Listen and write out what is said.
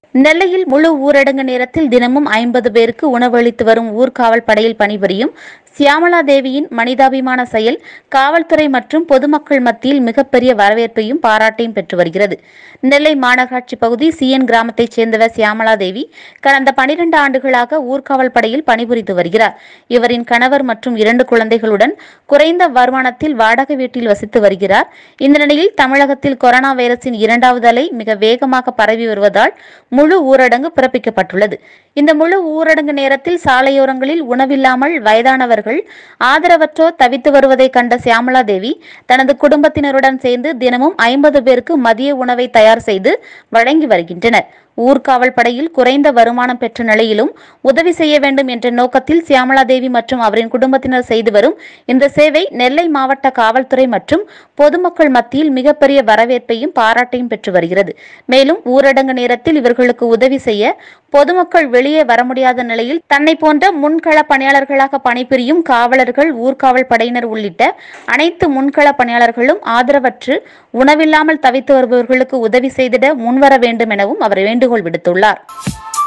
நெல்லையில் முழு ஊரடங்கு நேரத்தில் தினமும் ஐம்பது பேருக்கு உணவளித்து வரும் ஊர்காவல் படையில் பணிபுரியும் சியாமலா தேவியின் மனிதாபிமான செயல் காவல்துறை மற்றும் பொதுமக்கள் மத்தியில் மிகப்பெரிய வரவேற்பையும் பாராட்டையும் பெற்று வருகிறது நெல்லை மாநகராட்சி பகுதி சிஎன் கிராமத்தைச் சேர்ந்தவர் சியாமலா தேவி கடந்த பனிரெண்டு ஆண்டுகளாக ஊர்காவல் படையில் பணிபுரிந்து வருகிறார் இவரின் கணவர் மற்றும் இரண்டு குழந்தைகளுடன் குறைந்த வருமானத்தில் வாடகை வீட்டில் வசித்து வருகிறார் இந்த நிலையில் தமிழகத்தில் கொரோனா வைரஸின் இரண்டாவது அலை மிக வேகமாக பரவி வருவதால் முழு ஊரடங்கு பிறப்பிக்கப்பட்டுள்ளது இந்த முழு ஊரடங்கு நேரத்தில் சாலையோரங்களில் உணவில்லாமல் வயதானவர்கள் ஆதரவற்றோர் தவித்து வருவதை கண்ட சியாமலா தேவி தனது குடும்பத்தினருடன் சேர்ந்து தினமும் ஐம்பது பேருக்கு மதிய உணவை தயார் செய்து வழங்கி வருகின்றனர் ஊர்காவல் படையில் குறைந்த வருமானம் பெற்ற நிலையிலும் உதவி செய்ய வேண்டும் என்ற நோக்கத்தில் சியாமலா தேவி மற்றும் அவரின் குடும்பத்தினர் செய்து வரும் இந்த சேவை நெல்லை மாவட்ட காவல்துறை மற்றும் பொதுமக்கள் மத்தியில் மிகப்பெரிய வரவேற்பையும் பாராட்டையும் பெற்று வருகிறது மேலும் ஊரடங்கு நேரத்தில் இவர்களுக்கு உதவி செய்ய பொதுமக்கள் வெளியே வர முடியாத நிலையில் தன்னை போன்ற முன்கள பணியாளர்களாக பணிபுரியும் காவலர்கள் ஊர்காவல் படையினர் உள்ளிட்ட அனைத்து முன்கள பணியாளர்களும் ஆதரவற்று உணவில்லாமல் தவித்து வருபவர்களுக்கு உதவி செய்திட முன்வர வேண்டும் எனவும் அவர் வேண்டுகோள் விடுத்துள்ளார்